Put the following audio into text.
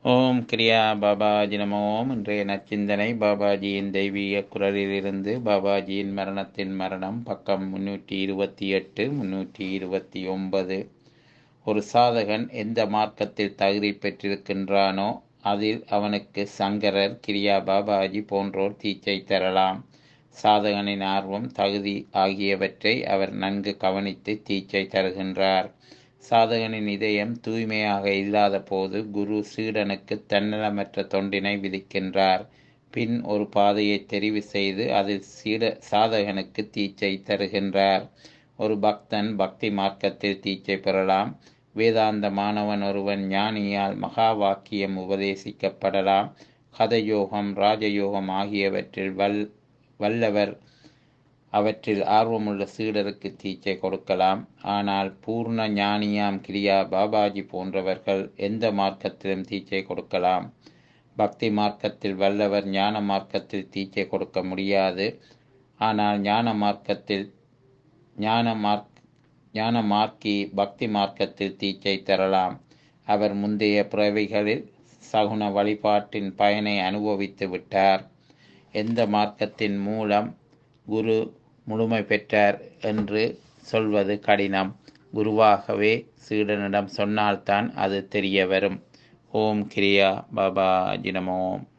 ஓம் கிரியா பாபாஜி நம ஓம் இன்றைய நச்சிந்தனை பாபாஜியின் தெய்வீக குரலிலிருந்து பாபாஜியின் மரணத்தின் மரணம் பக்கம் முன்னூற்றி இருபத்தி எட்டு முன்னூற்றி இருபத்தி ஒன்பது ஒரு சாதகன் எந்த மார்க்கத்தில் தகுதி பெற்றிருக்கின்றானோ அதில் அவனுக்கு சங்கரர் கிரியா பாபாஜி போன்றோர் தீச்சை தரலாம் சாதகனின் ஆர்வம் தகுதி ஆகியவற்றை அவர் நன்கு கவனித்து தீச்சை தருகின்றார் சாதகனின் இதயம் தூய்மையாக இல்லாத போது குரு சீடனுக்கு தன்னலமற்ற தொண்டினை விதிக்கின்றார் பின் ஒரு பாதையை தெரிவு செய்து அதில் சீட சாதகனுக்கு தீச்சை தருகின்றார் ஒரு பக்தன் பக்தி மார்க்கத்தில் தீச்சை பெறலாம் வேதாந்த மாணவன் ஒருவன் ஞானியால் மகா வாக்கியம் உபதேசிக்கப்படலாம் கதயோகம் ராஜயோகம் ஆகியவற்றில் வல் வல்லவர் அவற்றில் ஆர்வமுள்ள சீடருக்கு தீச்சை கொடுக்கலாம் ஆனால் பூர்ண ஞானியாம் கிரியா பாபாஜி போன்றவர்கள் எந்த மார்க்கத்திலும் தீச்சை கொடுக்கலாம் பக்தி மார்க்கத்தில் வல்லவர் ஞான மார்க்கத்தில் தீச்சை கொடுக்க முடியாது ஆனால் ஞான மார்க்கத்தில் ஞான மார்க் ஞான மார்க்கி பக்தி மார்க்கத்தில் தீச்சை தரலாம் அவர் முந்தைய பிறவிகளில் சகுன வழிபாட்டின் பயனை அனுபவித்து விட்டார் எந்த மார்க்கத்தின் மூலம் குரு முழுமை பெற்றார் என்று சொல்வது கடினம் குருவாகவே சீடனிடம் சொன்னால்தான் அது தெரிய வரும் ஓம் கிரியா பாபா ஜினமோம்